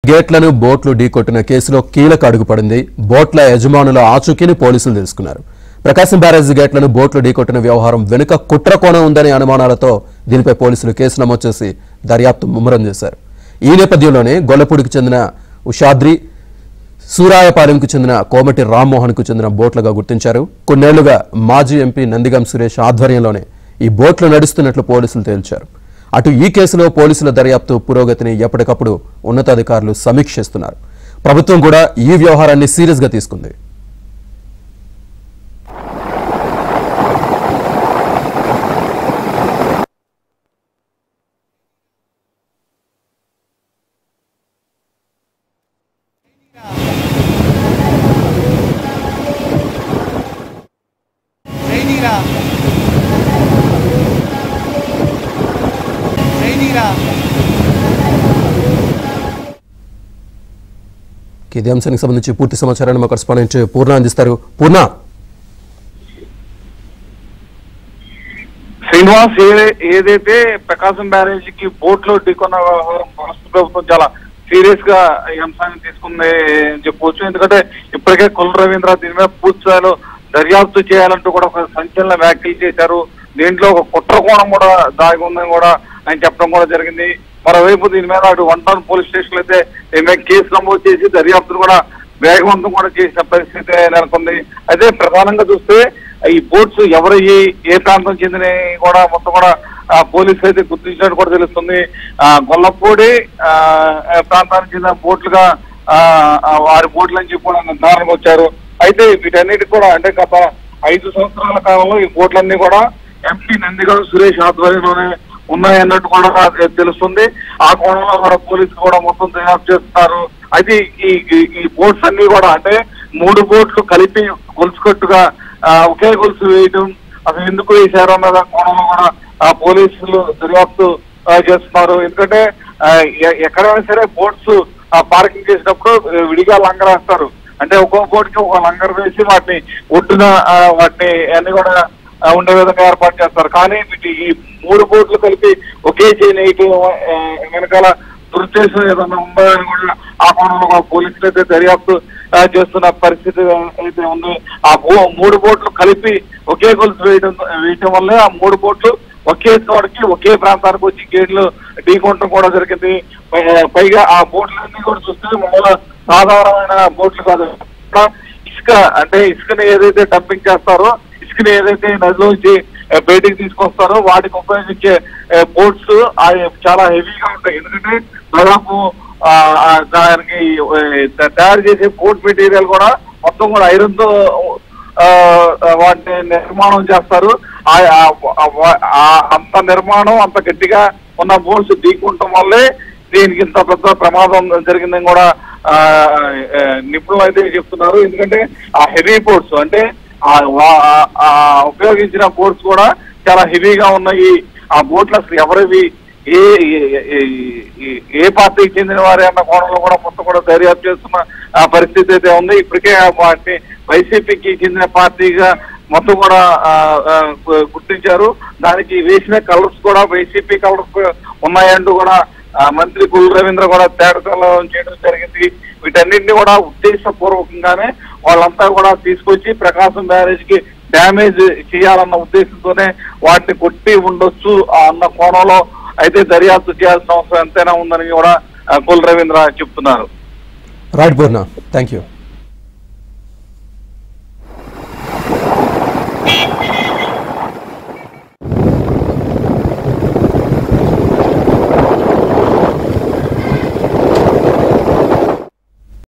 గేట్లను బోట్లు ఢీకొట్టిన కేసులో కీలక అడుగు పడింది బోట్ల యజమానుల ఆచూకీని పోలీసులు తెలుసుకున్నారు ప్రకాశం బ్యారేజీ గేట్లను బోట్లు ఢీకొట్టిన వ్యవహారం వెనుక కుట్ర కోణం ఉందనే అనుమానాలతో దీనిపై పోలీసులు కేసు నమోదు చేసి దర్యాప్తు ముమ్మరం చేశారు ఈ నేపథ్యంలోనే గొల్లపూడికి చెందిన ఉషాద్రి సూరాయపాలెంకు చెందిన కోమటి రామ్మోహన్కు చెందిన బోట్లుగా గుర్తించారు కొన్నేళ్లుగా మాజీ ఎంపీ నందిగం సురేష్ ఆధ్వర్యంలోనే ఈ బోట్లు నడుస్తున్నట్లు పోలీసులు తేల్చారు అటు ఈ కేసులో పోలీసుల దర్యాప్తు పురోగతిని ఎప్పటికప్పుడు ఉన్నతాధికారులు సమీక్షిస్తున్నారు ప్రభుత్వం కూడా ఈ వ్యవహారాన్ని సీరియస్గా తీసుకుంది జైనీరా జైనీరా ఇదే అంశానికి సంబంధించి పూర్తి సమాచారాన్ని మా కరెస్పాండెంట్ పూర్ణ అందిస్తారు పూర్ణ శ్రీనివాస్ ఏ- ఏదైతే ప్రకాశం బ్యారేజీకి బోట్లో ఢీకొన్న వ్యవహారం రాష్ట్ర ప్రభుత్వం చాలా సీరియస్ గా ఈ అంశాన్ని తీసుకుంది అని చెప్పవచ్చు ఎందుకంటే ఇప్పటికే కుల రవీంద్ర దీని మీద పూర్తి స్థాయిలో దర్యాప్తు చేయాలంటూ కూడా ఒక సంచలన వ్యాఖ్యలు చేశారు దీంట్లో ఒక కుట్ర కోణం కూడా దాగి ఉందని కూడా ఆయన చెప్పడం కూడా జరిగింది మరోవైపు దీని మీద అటు వన్ టౌన్ పోలీస్ స్టేషన్ అయితే దీని మీద కేసు నమోదు చేసి దర్యాప్తును కూడా వేగవంతం కూడా చేసిన పరిస్థితి నెలకొంది అయితే ప్రధానంగా చూస్తే ఈ బోట్స్ ఎవరయ్యి ఏ ప్రాంతం చెందినవి కూడా మొత్తం కూడా ఆ, పోలీసులు అయితే గుర్తించినట్టు కూడా తెలుస్తుంది ఆ, గొల్లపూడి ఆ, ఆ, ప్రాంతానికి చెందిన బోట్లుగా ఆ, ఆ, వారి బోట్ల నుంచి కూడా నిర్ధారణకు వచ్చారు అయితే వీటన్నిటి కూడా అంటే గత ఐదు సంవత్సరాల కాలంలో ఈ బోట్లన్నీ కూడా ఎంపీ నందిగం సురేష్ ఆధ్వర్యంలోనే ఉన్నాయన్నట్టు కూడా తె- తెలుస్తుంది ఆ కోణంలో కూడా పోలీసులు కూడా మొత్తం దర్యాప్తు చేస్తున్నారు అయితే ఈ ఈ- ఈ బోట్స్ అన్ని కూడా అంటే మూడు బోట్లు కలిపి గొలుసుకట్టుగా ఆ, ఒకే గొలుసు వేయడం అసలు ఎందుకు వేశారో అన్న కోణంలో కూడా ఆ పోలీసులు దర్యాప్తు ఆ, చేస్తున్నారు ఎందుకంటే ఆ, ఎ- ఎక్కడైనా సరే బోట్స్ పార్కింగ్ చేసినప్పుడు ఆ, విడిగా లంగరేస్తారు అంటే ఒక్కొక్క బోట్కి ఒక లంగర్ వేసి వాటిని ఒడ్డున ఆ, వాటిని అన్ని కూడా ఆ, ఉండే విధంగా ఏర్పాటు చేస్తారు కానీ వీటి ఈ మూడు బోట్లు కలిపి ఒకే చైన్ వేయటం ఆ, వెనకాల దురుద్దేశం ఏదన్నా ఉందో అని కూడా ఆ కోణంలో కూడా పోలీసులు అయితే దర్యాప్తు ఆ, చేస్తున్న పరిస్థితి అయితే ఉంది ఆ బో- మూడు బోట్లు కలిపి ఒకే గొలుసు వేయడం వేయటం వల్లే ఆ మూడు బోట్లు ఒకే చోటకి ఒకే ప్రాంతానికి వచ్చి గేట్లు ఢీకొనడం కూడా జరిగింది పై- పైగా ఆ బోట్లన్నీ కూడా చూస్తే మామూలు సాధారణమైన బోట్లు కాదు ఇక్కడ ఇసుక అంటే ఇసుకని ఏదైతే డంపింగ్ చేస్తారో ఇసుకని ఏదైతే నదిలోంచి ఆ, బయటికి తీసుకొస్తారో వాటికి ఉపయోగించే బోట్స్ అవి చాలా హెవీగా ఉంటాయి ఎందుకంటే దాదాపు ఆ, ఆ, దానికి ఆ, తయారు చేసే బోట్ మెటీరియల్ కూడా మొత్తం కూడా ఐరన్ తో ఆ, వాటిని నిర్మాణం చేస్తారు ఆ- ఆ- ఆ- ఆ- అంత నిర్మాణం అంత గట్టిగా ఉన్న బోట్స్ ఢీకుంటం వల్లే దీనికి ఇంత పెద్ద ప్రమాదం జరిగిందని కూడా ఆ, ఆ, నిపుణులు అయితే చెప్తున్నారు ఎందుకంటే ఆ హెవీ బోట్స్ అంటే ఆ వా- ఆ ఉపయోగించిన బోట్స్ కూడా చాలా హెవీగా ఉన్నాయి ఆ బోట్లు అసలు ఎవరివి ఏ ఏ- ఏ- ఏ- ఏ పార్టీకి చెందిన వారి అన్న కోణంలో కూడా మొత్తం కూడా దర్యాప్తు చేస్తున్న ఆ పరిస్థితి అయితే ఉంది ఇప్పటికే ఆ పార్టీ వైసీపీకి చెందిన పార్టీగా మొత్తం కూడా ఆ, ఆ, గు- గుర్తించారు దానికి వేసిన కలర్స్ కూడా వైసీపీ కలర్స్ ఉన్నాయంటూ కూడా ఆ, మంత్రి గుల్ రవీంద్ర కూడా తేడతలం చేయడం జరిగింది వీటన్నింటినీ కూడా ఉద్దేశపూర్వకంగానే వాళ్ళంతా కూడా తీసుకొచ్చి ప్రకాశం బ్యారేజ్ కి డ్యామేజ్ చేయాలన్న ఉద్దేశంతోనే వాటిని కొట్టి ఉండొచ్చు ఆ అన్న కోణంలో అయితే దర్యాప్తు చేయాల్సిన అవసరం ఎంతైనా ఉందని కూడా ఆ, కుల్ రవీంద్ర చెప్తున్నారు రైట్ పూర్ణ థ్యాంక్ యూ